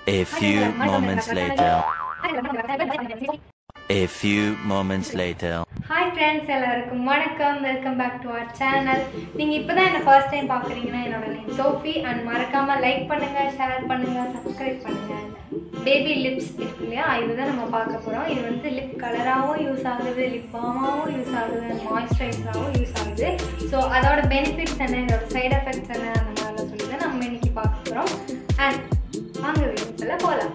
A few moments later. A few moments later. Hi friends எல்லாருக்கும் வணக்கம் welcome back to our channel நீங்கள் இப்போ தான் என்ன ஃபர்ஸ்ட் டைம் பார்க்குறீங்கன்னா என்னோட நேம் சோஃபி அண்ட் மறக்காமல் லைக் பண்ணுங்கள் ஷேர் பண்ணுங்கள் சப்ஸ்கிரைப் பண்ணுங்கள் பேபி லிப்ஸ் இருக்கு இல்லையா இதுதான் நம்ம பார்க்க போகிறோம் இது வந்து லிப் கலராகவும் யூஸ் ஆகுது லிப் பாமாகவும் யூஸ் ஆகுது மாய்ஸ்சரைசராகவும் யூஸ் ஆகுது ஸோ அதோட பெனிஃபிட்ஸ் என்ன இதோட சைடு எஃபெக்ட்ஸ் என்ன அந்த மாதிரிலாம் சொல்லி தான் நம்ம இன்னைக்கு பார்க்க போகிறோம் அண்ட் வாங்க வீட்டுக்குள்ள போகலாம்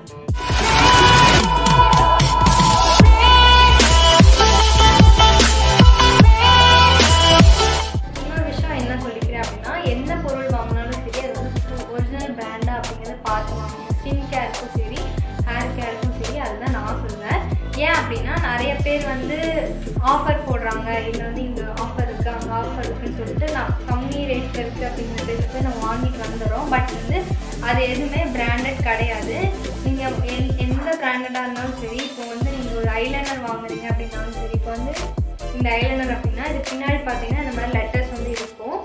இன்னொரு விஷயம் என்ன சொல்லிக்கிறேன் அப்படின்னா எந்த பொருள் வாங்கினாலும் சரி அது வந்து ஒரிஜினல் பிராண்டா அப்படிங்கிறத பார்த்து வாங்கணும் ஸ்கின் கேருக்கும் சரி ஹேர் கேருக்கும் சரி அதுதான் நான் சொல்லுவேன் ஏன் அப்படின்னா நிறைய பேர் வந்து ஆஃபர் போடுறாங்க இதில் வந்து இங்கே ஆஃபர் இருக்குது அங்கே ஆஃபர் இருக்குன்னு சொல்லிட்டு நான் கம்மி ரேட்டில் இருக்குது அப்படிங்கிற போய் நம்ம வாங்கிட்டு வந்துடுறோம் பட் வந்து அது எதுவுமே பிராண்டட் கிடையாது நீங்கள் எந் எந்த பிராண்டடாக இருந்தாலும் சரி இப்போ வந்து நீங்கள் ஒரு ஐலைனர் வாங்குறீங்க அப்படின்னாலும் சரி இப்போ வந்து இந்த ஐலைனர் அப்படின்னா இது பின்னாடி பார்த்தீங்கன்னா இந்த மாதிரி லெட்டர்ஸ் வந்து இருக்கும்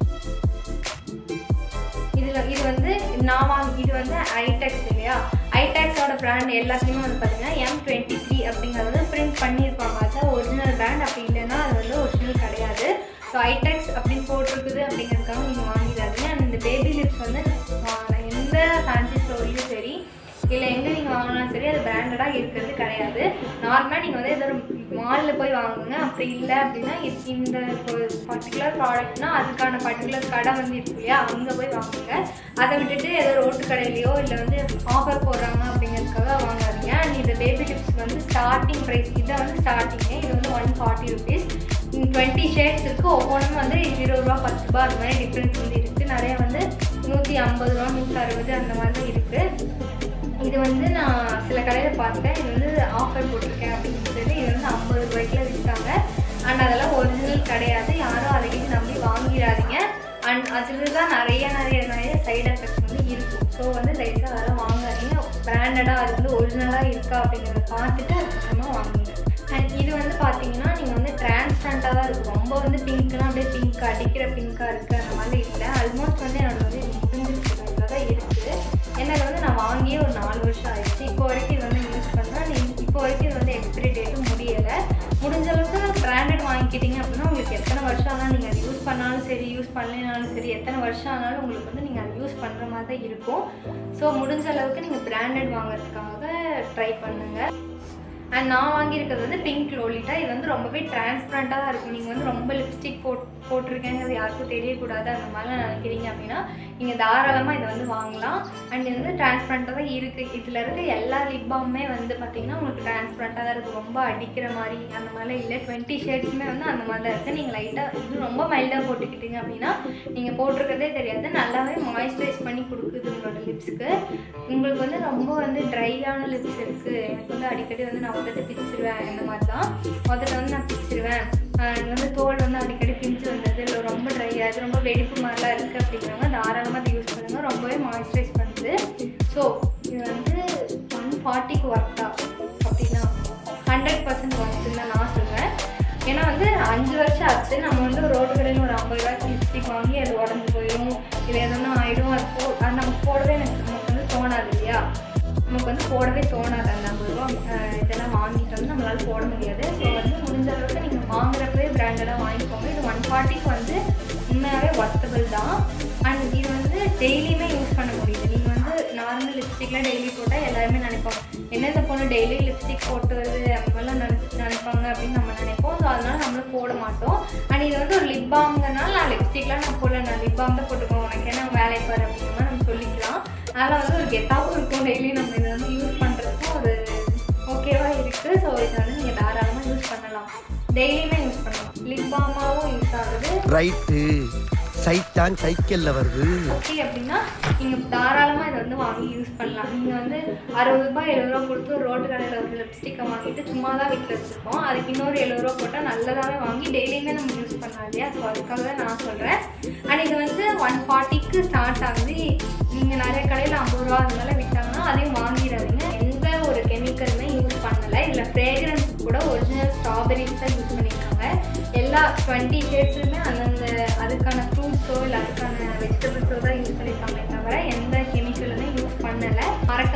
இதில் இது வந்து நான் வாங்கி இது வந்து ஐடெக்ஸ் இல்லையா ஐடெக்ஸோட பிராண்ட் எல்லாத்துலேயுமே வந்து பார்த்தீங்கன்னா எம் டுவெண்ட்டி த்ரீ அப்படிங்கிறது வந்து பிரிண்ட் பண்ணியிருப்பாங்க அதான் ஒரிஜினல் பிராண்ட் அப்படி இல்லைன்னா அது வந்து ஒரிஜினல் கிடையாது ஸோ ஐடெக்ஸ் அப்படின்னு போட்டிருக்குது அப்படிங்கிறதுக்காக நீங்கள் வாங்கிடாதீங்க அண்ட் இந்த பேபி லிப்ஸ் வந்து வா- எந்த ஃபேன்சி ஸ்டோர்லேயும் சரி இல்லை எங்கே நீங்கள் வாங்கினாலும் சரி அது பிராண்டடாக இருக்கிறது கிடையாது நார்மலாக நீங்கள் வந்து ஏதோ ஒரு மாலில் போய் வாங்குங்க அப்படி இல்லை அப்படின்னா இ- இந்த பர்டிகுலர் ப்ராடக்ட்னா அதுக்கான பர்டிகுலர் கடை வந்து இருக்கு இல்லையா அங்கே போய் வாங்குங்க அதை விட்டுட்டு ஏதோ ரோட்டு கடையிலையோ இல்லை வந்து ஆஃபர் போடுறாங்க அப்படிங்கிறதுக்காக வாங்காதீங்க அண்ட் இந்த பேபி டிப்ஸ் வந்து ஸ்டார்டிங் ப்ரைஸ் இதை வந்து ஸ்டார்டிங்கு இது வந்து one forty rupees twenty shades இருக்குது ஒவ்வொன்றும் வந்து இருபது ரூபா பத்து ரூபா அந்த மாதிரி டிஃப்ரென்ஸ் வந்து இருக்குது நிறைய வந்து நூற்றி ஐம்பது ரூபா நூற்றி அறுபது அந்த மாதிரி தான் இருக்குது இது வந்து நான் சில கடையில் பார்த்தேன் இது வந்து ஆஃபர் போட்டிருக்கேன் அப்படின்னு சொல்லி இது வந்து ஐம்பது ரூபாய்க்குல விற்றாங்க அண்ட் அதெல்லாம் ஒரிஜினல் கிடையாது யாரும் அதை கிட்ட நம்பி வாங்கிடாதீங்க அண்ட் அதில் தான் நிறைய நிறைய நிறைய சைடு எஃபெக்ட்ஸ் வந்து இருக்கும் ஸோ வந்து தயவுசெய்து அதெல்லாம் வாங்காதீங்க பிராண்டடாக அது வந்து ஒரிஜினலாக இருக்கா அப்படிங்கிறத பார்த்துட்டு அதுக்கப்புறமா வாங்குங்க அண்ட் இது வந்து பார்த்தீங்கன்னா நீங்கள் வந்து டிரான்ஸ்பரண்ட்டாக தான் இருக்கும் ரொம்ப வந்து பிங்க்னா அப்படியே பிங்க் அடிக்கிற பிங்காக இருக்குது அந்த மாதிரி இல்லை ஆல்மோஸ்ட் வந்து என்னோட வந்து முடிஞ்சிருச்சு தான் இருக்குது ஏன்னா இது வந்து நான் வாங்கியே ஒரு நாலு வருஷம் ஆயிடுச்சு இப்போ வரைக்கும் இது வந்து யூஸ் பண்ணால் நீங்கள் இப்போ வரைக்கும் இது வந்து எக்ஸ்பிரி டேட்டும் முடியலை முடிஞ்ச அளவுக்கு பிராண்டட் வாங்கிக்கிட்டீங்க அப்படின்னா உங்களுக்கு எத்தனை வருஷம் ஆனாலும் நீங்கள் அதை யூஸ் பண்ணாலும் சரி யூஸ் பண்ணலைனாலும் சரி எத்தனை வருஷம் ஆனாலும் உங்களுக்கு வந்து நீங்கள் அதை யூஸ் பண்ணுற மாதிரி தான் இருக்கும் ஸோ முடிஞ்ச அளவுக்கு நீங்கள் பிராண்டட் வாங்குறதுக்காக ட்ரை பண்ணுங்கள் அண்ட் நான் வாங்கியிருக்கிறது வந்து பிங்க் லோலிட்டா இது வந்து ரொம்பவே டிரான்ஸ்பரண்ட்டாக தான் இருக்கும் நீங்கள் வந்து ரொம்ப லிப்ஸ்டிக் போட் போட்டிருக்கேங்கிறது யாருக்கும் தெரியக்கூடாது அந்த மாதிரிலாம் நினைக்கிறீங்க அப்படின்னா நீங்கள் தாராளமாக இதை வந்து வாங்கலாம் அண்ட் இது வந்து டிரான்ஸ்பரண்ட்டாக தான் இருக்குது இதில் இருக்க எல்லா லிப் பாமுமே வந்து பார்த்தீங்கன்னா உங்களுக்கு டிரான்ஸ்பரண்ட்டாக தான் இருக்குது ரொம்ப அடிக்கிற மாதிரி அந்த மாதிரிலாம் இல்லை டுவெண்ட்டி ஷேட்ஸுமே வந்து அந்த மாதிரி தான் இருக்குது நீங்கள் லைட்டாக இது ரொம்ப மைல்டாக போட்டுக்கிட்டீங்க அப்படின்னா நீங்கள் போட்டிருக்கிறதே தெரியாது நல்லாவே மாய்ஸ்சரைஸ் பண்ணி கொடுக்குது உங்களோட லிப்ஸ்க்கு உங்களுக்கு வந்து ரொம்ப வந்து ட்ரையான லிப்ஸ் இருக்குது எனக்கு வந்து அடிக்கடி வந்து நான் உதட்டு பிச்சிருவேன் இந்த மாதிரி தான் உதட்ட வந்து நான் பிச்சிருவேன் ஆஹ் இது வந்து தோல் வந்து அடிக்கடி பிஞ்சு வந்தது இல்லை ரொம்ப ட்ரை ஆகுது ரொம்ப வெடிப்பு மாதிரிலாம் இருக்குது அப்படிங்கிறவங்க தாராளமாக அதை யூஸ் பண்ணுங்கள் ரொம்பவே மாய்ஸ்சரைஸ் பண்ணுது ஸோ இது வந்து ஒன் ஃபார்ட்டிக்கு ஒர்த்தா அப்படின்னா ஹண்ட்ரட் பர்சன்ட் ஒர்த்துன்னு தான் நான் சொல்லுவேன் ஏன்னா வந்து அஞ்சு வருஷம் ஆச்சு நம்ம வந்து ஒரு ரோடு கடையில் ஒரு ஐம்பது ரூபாய்க்கு லிப்ஸ்டிக் வாங்கி அது உடஞ்சி போயிடும் இல்லை எதுனா ஆகிடும் அது போ அது நம்ம போடவே எனக்கு நமக்கு வந்து தோணாது இல்லையா நமக்கு வந்து போடவே தோணாது அந்த ஐம்பது ரூபா அஹ், இதெல்லாம் வாங்கிட்டு வந்து நம்மளால போட முடியாது ஸோ வந்து முடிஞ்ச அளவுக்கு நீங்கள் வாங்குறப்பவே பிராண்டடாக வாங்கிக்கோங்க இது ஒன் ஃபார்ட்டிக்கு வந்து உண்மையாகவே ஒர்த்தபிள் தான் அண்ட் இது வந்து டெய்லியுமே யூஸ் பண்ண முடியுது நீங்கள் வந்து நார்மல் லிப்ஸ்டிக்லாம் டெய்லி போட்டால் எல்லாருமே நினைப்பாங்க என்ன இந்த பொண்ணு டெய்லி லிப்ஸ்டிக் போட்டு வருது அந்த மாதிரிலாம் நினைச்சு நினைப்பாங்க அப்படின்னு நம்ம நினைப்போம் ஸோ அதனால நம்மளும் போட மாட்டோம் அண்ட் இது வந்து ஒரு லிப் பாம்ங்கிறனால நான் லிப்ஸ்டிக்லாம் நான் போடல நான் லிப் பாம் தான் போட்டுக்கோங்க உனக்கு என்ன வேலை பாரு அப்படிங்கிற மாதிரி நம்ம சொல்லிக்கலாம் அதனால் வந்து ஒரு கெத்தாகவும் இருக்கும் டெய்லி நம்ம இதை வந்து யூஸ் பண்ணுறதுக்கும் ஒரு ஓகேவாக இருக்குது ஸோ இதை வந்து நீங்கள் தாராளமாக யூஸ் பண்ணலாம் டெய்லியுமே யூஸ் பண்ணலாம் லிப் பாமாகவும் யூஸ் ஆகுது ரைட்டு சைத்தான் சைக்கிள்ல வருது ஓகே அப்படின்னா நீங்கள் தாராளமாக இதை வந்து வாங்கி யூஸ் பண்ணலாம் நீங்கள் வந்து அறுபது ரூபாய் எழுபது ரூபா கொடுத்து ஒரு ரோட்டு கடையில் ஒரு லிப்ஸ்டிக்கை வாங்கிட்டு சும்மா தான் வீட்டில் வச்சுருக்கோம் அதுக்கு இன்னொரு எழுபது ரூபா போட்டால் நல்லதாகவே வாங்கி டெய்லியுமே நம்ம யூஸ் பண்ணலாம் இல்லையா ஸோ அதுக்காக தான் நான் சொல்கிறேன் அண்ட் இது வந்து ஒன் ஃபார்ட்டிக்கு ஸ்டார்ட் ஆகுது நீங்கள் நிறைய கடையில் ஐம்பது ரூபா அந்த மாதிரி விட்டாங்கன்னா அதையும் வாங்கிடாதீங்க எந்த ஒரு கெமிக்கலுமே யூஸ் பண்ணலை இதில் ஃப்ரேக்ரன்ஸ் கூட ஒரிஜினல் ஸ்ட்ராபெரிஸ் தான் யூஸ் பண்ணியிருக்காங்க எல்லா டுவெண்ட்டி ஷேட்ஸுமே அந்தந்த அதுக்கான ஃப்ரூட்ஸோ இல்லை அதுக்கான வெஜிடபிள்ஸோ தான் யூஸ் பண்ணியிருக்காங்களே தவிர எந்த கெமிக்கலுமே யூஸ் பண்ணலை மறக்காம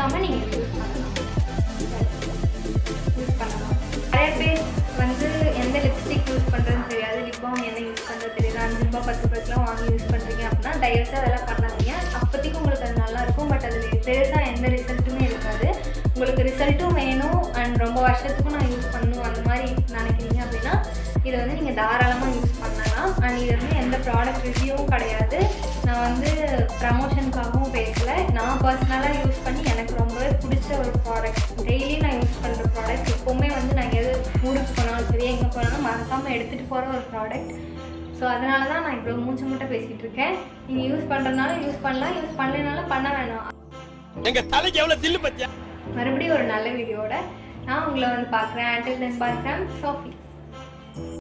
இல்லாமல் நீங்கள் யூஸ் பண்ணலாம் யூஸ் பண்ணலாம் நிறைய பேர் வந்து எந்த லிப்ஸ்டிக் யூஸ் பண்ணுறதுன்னு தெரியாது லிப் பாம் என்ன யூஸ் பண்ணுறது தெரியாது அஞ்சு ரூபா பத்து ரூபாய்க்குலாம் வாங்கி யூஸ் பண்ணுறீங்க அப்படின்னா தயவுசெய்து அதெல்லாம் பண்ணாதீங்க அப்போதைக்கு உங்களுக்கு அது நல்லா இருக்கும் பட் அதில் பெருசாக எந்த ரிசல்ட்டுமே இருக்காது உங்களுக்கு ரிசல்ட்டும் வேணும் அண்ட் ரொம்ப வருஷத்துக்கும் நான் யூஸ் பண்ணணும் அந்த மாதிரி நினைக்கிறீங்க அப்படின்னா இதை வந்து நீங்கள் தாராளமாக யூஸ் பண்ணலாம் அண்ட் இது வந்து எந்த ப்ராடக்ட் ரிவ்யூவும் கிடையாது நான் வந்து ப்ரமோஷனுக்காகவும் பேசலை நான் பர்சனலாக யூஸ் பண்ணி எனக்கு ரொம்பவே பிடிச்ச ஒரு ப்ராடக்ட் டெய்லி நான் யூஸ் பண்ணுற ப்ராடக்ட் எப்போவுமே வந்து நான் எது ஊருக்கு போனாலும் சரி எங்கே போனாலும் மறக்காமல் எடுத்துகிட்டு போகிற ஒரு ப்ராடக்ட் ஸோ அதனால தான் நான் இவ்வளோ மூச்சு முட்டை பேசிகிட்டு இருக்கேன் நீங்கள் யூஸ் பண்ணுறதுனால யூஸ் பண்ணலாம் யூஸ் பண்ணலைனாலும் பண்ண வேணாம் எங்க தலைக்கு எவ்வளவு தில்லு பத்தியா மறுபடியும் ஒரு நல்ல வீடியோட நான் உங்களை வந்து பார்க்குறேன் until then bye from Sophie